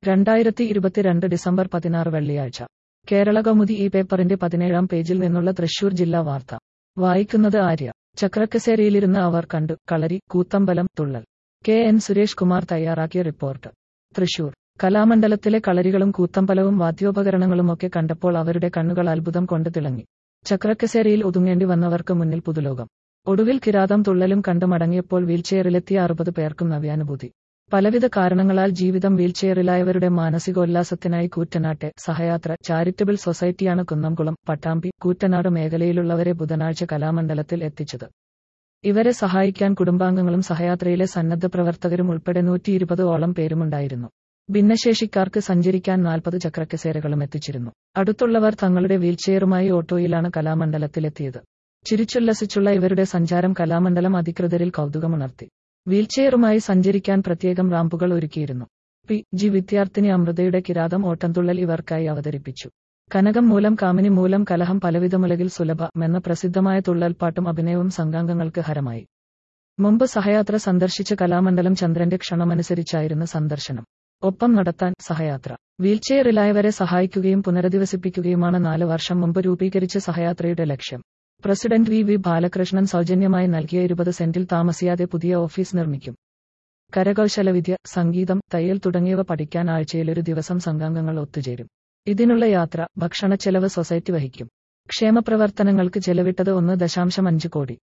രണ്ടായിരത്തി ഇരുപത്തിരണ്ട് ഡിസംബർ പതിനാറ് വെള്ളിയാഴ്ച കേരള കൗമുദി ഈ പേപ്പറിന്റെ പതിനേഴാം പേജിൽ നിന്നുള്ള തൃശൂർ ജില്ലാ വാർത്ത വായിക്കുന്നത് ആര്യ ചക്രക്കസേരയിലിരുന്ന് അവർ കണ്ടു കളരി കൂത്തമ്പലം തുള്ളൽ കെ എൻ സുരേഷ് കുമാർ തയ്യാറാക്കിയ റിപ്പോർട്ട് തൃശൂർ കലാമണ്ഡലത്തിലെ കളരികളും കൂത്തമ്പലവും വാദ്യോപകരണങ്ങളുമൊക്കെ കണ്ടപ്പോൾ അവരുടെ കണ്ണുകൾ അത്ഭുതം കൊണ്ട് തിളങ്ങി ചക്രക്കസേരയിൽ ഒതുങ്ങേണ്ടി വന്നവർക്ക് മുന്നിൽ പുതുലോകം ഒടുവിൽ കിരാതം തുള്ളലും കണ്ടു മടങ്ങിയപ്പോൾ വീൽചെയറിലെത്തിയ അറുപത് പേർക്കും നവ്യാനുഭൂതി പലവിധ കാരണങ്ങളാൽ ജീവിതം വീൽചെയറിലായവരുടെ മാനസികോല്ലാസത്തിനായി കൂറ്റനാട്ടെ സഹയാത്ര ചാരിറ്റബിൾ സൊസൈറ്റിയാണ് കുന്നംകുളം പട്ടാമ്പി കൂറ്റനാട് മേഖലയിലുള്ളവരെ ബുധനാഴ്ച കലാമണ്ഡലത്തിൽ എത്തിച്ചത് ഇവരെ സഹായിക്കാൻ കുടുംബാംഗങ്ങളും സഹയാത്രയിലെ സന്നദ്ധ പ്രവർത്തകരും ഉൾപ്പെടെ നൂറ്റി ഇരുപത് ഓളം പേരുമുണ്ടായിരുന്നു ഭിന്നശേഷിക്കാർക്ക് സഞ്ചരിക്കാൻ നാൽപ്പത് ചക്രക്കസേരകളും എത്തിച്ചിരുന്നു അടുത്തുള്ളവർ തങ്ങളുടെ വീൽചെയറുമായി ഓട്ടോയിലാണ് കലാമണ്ഡലത്തിലെത്തിയത് ചിരിച്ചുല്ലസിച്ചുള്ള ഇവരുടെ സഞ്ചാരം കലാമണ്ഡലം അധികൃതരിൽ കൗതുകമുണർത്തി വീൽചെയറുമായി സഞ്ചരിക്കാൻ പ്രത്യേകം റാമ്പുകൾ ഒരുക്കിയിരുന്നു പി ജി വിദ്യാർത്ഥിനി അമൃതയുടെ കിരാതം ഓട്ടംതുള്ളൽ ഇവർക്കായി അവതരിപ്പിച്ചു കനകം മൂലം കാമിനി മൂലം കലഹം പലവിധമുലകിൽ സുലഭ എന്ന പ്രസിദ്ധമായ തുള്ളൽപ്പാട്ടും അഭിനയവും സംഘാംഗങ്ങൾക്ക് ഹരമായി മുമ്പ് സഹയാത്ര സന്ദർശിച്ച കലാമണ്ഡലം ചന്ദ്രന്റെ ക്ഷണമനുസരിച്ചായിരുന്നു സന്ദർശനം ഒപ്പം നടത്താൻ സഹയാത്ര വീൽചെയറിലായവരെ സഹായിക്കുകയും പുനരധിവസിപ്പിക്കുകയുമാണ് നാല് വർഷം മുമ്പ് രൂപീകരിച്ച സഹയാത്രയുടെ ലക്ഷ്യം പ്രസിഡന്റ് വി വി ബാലകൃഷ്ണൻ സൗജന്യമായി നൽകിയ ഇരുപത് സെന്റിൽ താമസിയാതെ പുതിയ ഓഫീസ് നിർമ്മിക്കും കരകൗശലവിദ്യ സംഗീതം തയ്യൽ തുടങ്ങിയവ പഠിക്കാൻ ആഴ്ചയിലൊരു ദിവസം സംഘാംഗങ്ങൾ ഒത്തുചേരും ഇതിനുള്ള യാത്ര ഭക്ഷണച്ചെലവ് സൊസൈറ്റി വഹിക്കും ക്ഷേമപ്രവർത്തനങ്ങൾക്ക് ചെലവിട്ടത് ഒന്ന് ദശാംശം അഞ്ച് കോടി